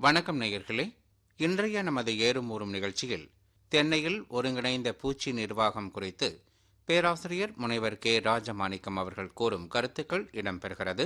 வணக்கம் நேயர்களே இன்றைய நமது ஏறும் ஊறும் நிகழ்ச்சியில் தென்னையில் ஒருங்கிணைந்த பூச்சி நிர்வாகம் குறித்து பேராசிரியர் முனைவர் கே ராஜமாணிக்கம் அவர்கள் கூறும் கருத்துக்கள் இடம்பெறுகிறது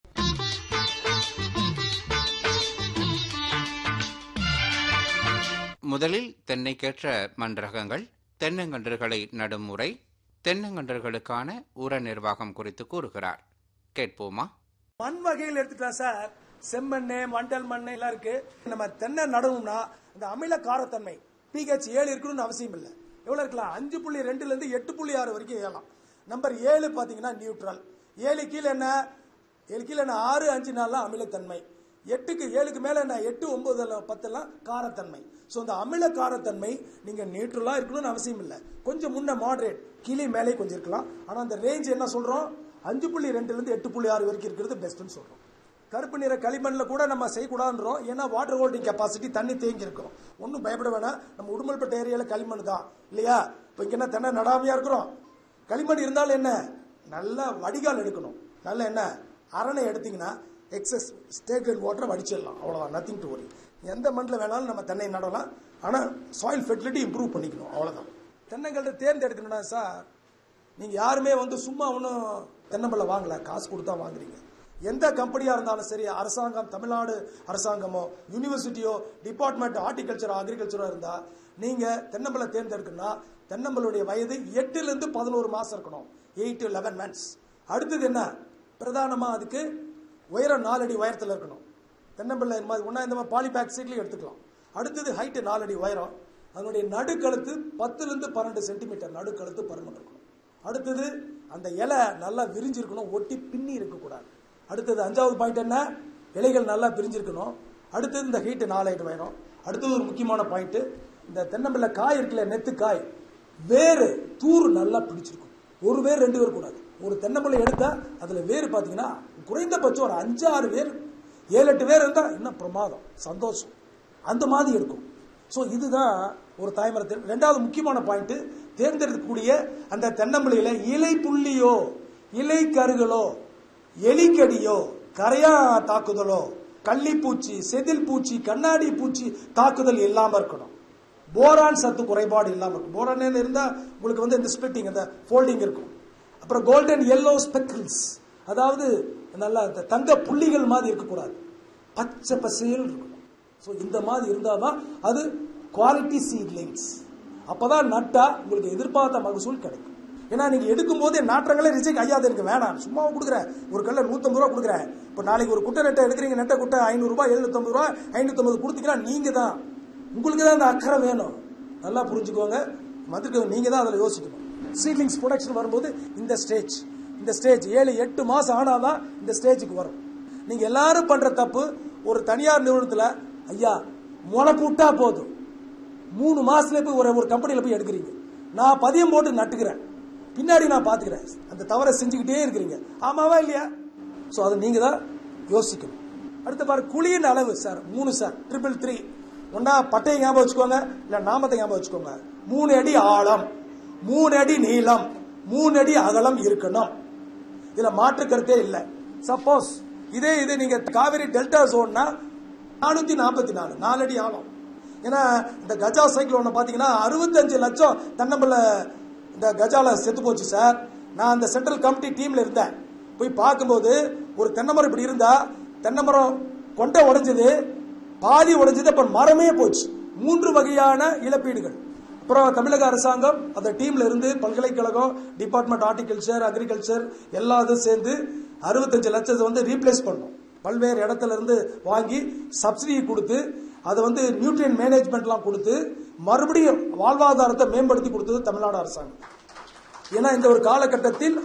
முதலில் தென்னைக்கேற்ற மண் ரகங்கள் தென்னங்கன்றுகளை நடும் முறை தென்னங்கன்றுகளுக்கான உர நிர்வாகம் குறித்து கூறுகிறார் கேட்போமா மண் வகையில் எடுத்துட்டா சார் செம்மண் மண்டல் மண் எல்லாம் இருக்கு நம்ம தென்னை நடணும்னா இந்த அமில காரத்தன்மை பிஹெச் ஏழு இருக்கணும்னு அவசியம் இல்லை எவ்வளவு இருக்கலாம் அஞ்சு புள்ளி ரெண்டுல இருந்து எட்டு புள்ளி ஆறு வரைக்கும் ஏறலாம் நம்பர் ஏழு பாத்தீங்கன்னா நியூட்ரல் ஏழு கீழே என்ன ஏழு கீழே என்ன ஆறு அஞ்சு நாள்லாம் அமிலத்தன்மை எட்டுக்கு ஏழுக்கு மேல என்ன எட்டு ஒன்பது பத்தெல்லாம் காரத்தன்மை ஸோ இந்த அமில காரத்தன்மை நீங்க நியூட்ரலா இருக்கணும்னு அவசியம் இல்லை கொஞ்சம் முன்ன மாடரேட் கீழே மேலே கொஞ்சம் இருக்கலாம் ஆனா அந்த ரேஞ்ச் என்ன சொல்றோம் அஞ்சு புள்ளி ரெண்டுல இருந்து எட்டு புள்ளி ஆறு வரைக்கும் இருக்கிறது பெஸ்ட்னு சொல்றோம் கருப்பு நிற களிமண்ணில் கூட நம்ம செய்யக்கூடாதுன்றோம் ஏன்னா வாட்டர் ஹோல்டிங் கெப்பாசிட்டி தண்ணி தேங்கி இருக்கும் ஒன்றும் பயப்பட வேணாம் நம்ம உடுமல்பட்ட ஏரியாவில் களிமண் தான் இல்லையா இப்போ இங்கே என்ன தென்னை நடாமையா இருக்கிறோம் களிமண் இருந்தாலும் என்ன நல்ல வடிகால் எடுக்கணும் நல்ல என்ன அரணை எடுத்தீங்கன்னா எக்ஸஸ் ஸ்டேட்மெண்ட் வாட்டரை வடிச்சிடலாம் அவ்வளோதான் நத்திங் டு ஒரி எந்த மண்ணில் வேணாலும் நம்ம தென்னை நடலாம் ஆனால் சாயில் ஃபெர்டிலிட்டி இம்ப்ரூவ் பண்ணிக்கணும் அவ்வளோதான் தென்னங்கள்ட்ட தேர்ந்தெடுக்கணும்னா சார் நீங்க யாருமே வந்து சும்மா ஒன்றும் தென்னம்பழம் வாங்கல காசு கொடுத்தா வாங்குறீங்க எந்த கம்பெனியா இருந்தாலும் சரி அரசாங்கம் தமிழ்நாடு அரசாங்கமோ யூனிவர்சிட்டியோ டிபார்ட்மெண்ட் ஹார்டிகல்ச்சரோ அக்ரிகல்ச்சரோ இருந்தா நீங்க தென்னம்பழம் தேர்ந்தெடுக்கணும்னா தென்னம்பளுடைய வயது எட்டுல இருந்து பதினோரு மாசம் இருக்கணும் எயிட் டு லெவன் மந்த்ஸ் அடுத்தது என்ன பிரதானமா அதுக்கு உயரம் நாலு அடி உயரத்தில் இருக்கணும் தென்னம்பிள்ளை இந்த மாதிரி ஒன்றா இந்த மாதிரி பாலிபேக் சீட்லையும் எடுத்துக்கலாம் அடுத்தது ஹைட்டு நாலு அடி உயரம் அதனுடைய நடுக்கழுத்து பத்துலேருந்து பன்னெண்டு சென்டிமீட்டர் நடுக்கழுத்து பருமன் இருக்கணும் அடுத்தது அந்த இலை நல்லா விரிஞ்சிருக்கணும் ஒட்டி பின்னி இருக்கக்கூடாது அடுத்தது அஞ்சாவது பாயிண்ட் என்ன இலைகள் நல்லா பிரிஞ்சிருக்கணும் அடுத்தது இந்த ஹீட்டு நாலு அடி உயரம் அடுத்தது ஒரு முக்கியமான பாயிண்ட் இந்த தென்னம்பிள்ளை காய் இருக்குல்ல நெத்து காய் வேறு தூர் நல்லா பிடிச்சிருக்கும் ஒரு வேர் ரெண்டு வேர் கூடாது ஒரு தென்னம்பிள்ளை எடுத்தா அதுல வேர் பாத்தீங்கன்னா குறைந்தபட்சம் ஒரு அஞ்சாறு வேர் ஏழு எட்டு பேர் இருந்தா இன்னும் பிரமாதம் சந்தோஷம் அந்த மாதிரி இருக்கும் ஸோ இதுதான் ஒரு தாய்மரத்தில் ரெண்டாவது முக்கியமான பாயிண்ட் தேர்ந்தெடுக்கக்கூடிய அந்த தென்னம்பிள்ளையில இலை புள்ளியோ இலை கருகளோ எலிக்கடியோ கரையா தாக்குதலோ கள்ளிப்பூச்சி செதில் பூச்சி கண்ணாடி பூச்சி தாக்குதல் இல்லாம இருக்கணும் போரான் சத்து குறைபாடு இல்லாம இருக்கும் போரான் இருந்தா உங்களுக்கு வந்து இந்த ஸ்பிளிட்டிங் அந்த ஃபோல்டிங் இருக்கும் அப்புறம் கோல்டன் எல்லோ ஸ்பெக்கிள்ஸ் அதாவது நல்லா இந்த தங்க புள்ளிகள் மாதிரி இருக்கக்கூடாது பச்சை பசையில் இருக்கணும் ஸோ இந்த மாதிரி இருந்தால் தான் அது குவாலிட்டி சீட்லிங்ஸ் அப்பதான் நட்டா உங்களுக்கு எதிர்பார்த்த மகசூல் கிடைக்கும் ஏன்னா நீங்க எடுக்கும் போதே நாற்றங்களே ரிஜெக்ட் ஐயாது எனக்கு வேணாம் சும்மா கொடுக்குறேன் ஒரு கல்ல நூத்தம்பது ரூபா கொடுக்குறேன் இப்போ நாளைக்கு ஒரு குட்டை நெட்டை எடுக்கிறீங்க நெட்டை குட்டை ஐநூறு ரூபாய் எழுநூத்தம்பது ரூபாய் ஐநூத்தம்பது கொடுத்தீங்கன்னா நீங்க தான் உங்களுக்கு தான் அந்த அக்கறை வேணும் நல்லா புரிஞ்சுக்கோங்க வந்துட்டு நீங்க தான் அதில் யோசிக்கணும் சீட்லிங்ஸ் ப்ரொடக்ஷன் வரும்போது இந்த ஸ்டேஜ் இந்த ஸ்டேஜ் ஏழு எட்டு மாசம் ஆனாதான் இந்த ஸ்டேஜுக்கு வரும் நீங்க எல்லாரும் பண்ற தப்பு ஒரு தனியார் நிறுவனத்தில் ஐயா முளைப்பு விட்டா போதும் மூணு மாசத்துல போய் ஒரு ஒரு கம்பெனியில் போய் எடுக்கிறீங்க நான் பதியம் போட்டு நட்டுக்கிறேன் பின்னாடி நான் பாத்துக்கிறேன் அந்த தவறை செஞ்சுக்கிட்டே இருக்கிறீங்க ஆமாவா இல்லையா ஸோ அதை நீங்க தான் யோசிக்கணும் அடுத்த பாரு குழியின் அளவு சார் மூணு சார் ட்ரிபிள் த்ரீ ஒன்னா பட்டையை ஞாபகம் வச்சுக்கோங்க இல்ல நாமத்தை ஞாபகம் வச்சுக்கோங்க மூணு அடி ஆழம் மூணு அடி நீளம் மூணு அடி அகலம் இருக்கணும் இதுல மாற்று கருத்தே இல்லை சப்போஸ் இதே இது நீங்க காவிரி டெல்டா ஜோன்னா நானூத்தி நாற்பத்தி நாலு நாலு அடி ஆழம் ஏன்னா இந்த கஜா சைக்கிள் ஒன்று பார்த்தீங்கன்னா அறுபத்தஞ்சு லட்சம் தென்னம்பிள்ளை இந்த கஜால செத்து போச்சு சார் நான் அந்த சென்ட்ரல் கமிட்டி டீம்ல இருந்தேன் போய் பார்க்கும்போது ஒரு தென்னைமரம் இப்படி இருந்தா தென்னைமரம் கொண்டை உடைஞ்சது பாதி உடைஞ்சது அப்புறம் மரமே போச்சு மூன்று வகையான இழப்பீடுகள் அப்புறம் தமிழக அரசாங்கம் அந்த டீம்ல இருந்து பல்கலைக்கழகம் டிபார்ட்மெண்ட் ஹார்டிகல்ச்சர் அக்ரிகல்ச்சர் எல்லா இதுவும் சேர்ந்து அறுபத்தஞ்சு லட்சத்தை வந்து ரீப்ளேஸ் பண்ணோம் பல்வேறு இடத்துல இருந்து வாங்கி சப்சிடி கொடுத்து அதை வந்து நியூட்ரியன் மேனேஜ்மெண்ட்லாம் கொடுத்து மறுபடியும் வாழ்வாதாரத்தை மேம்படுத்தி கொடுத்தது தமிழ்நாடு அரசாங்கம் ஏன்னா இந்த ஒரு காலகட்டத்தில்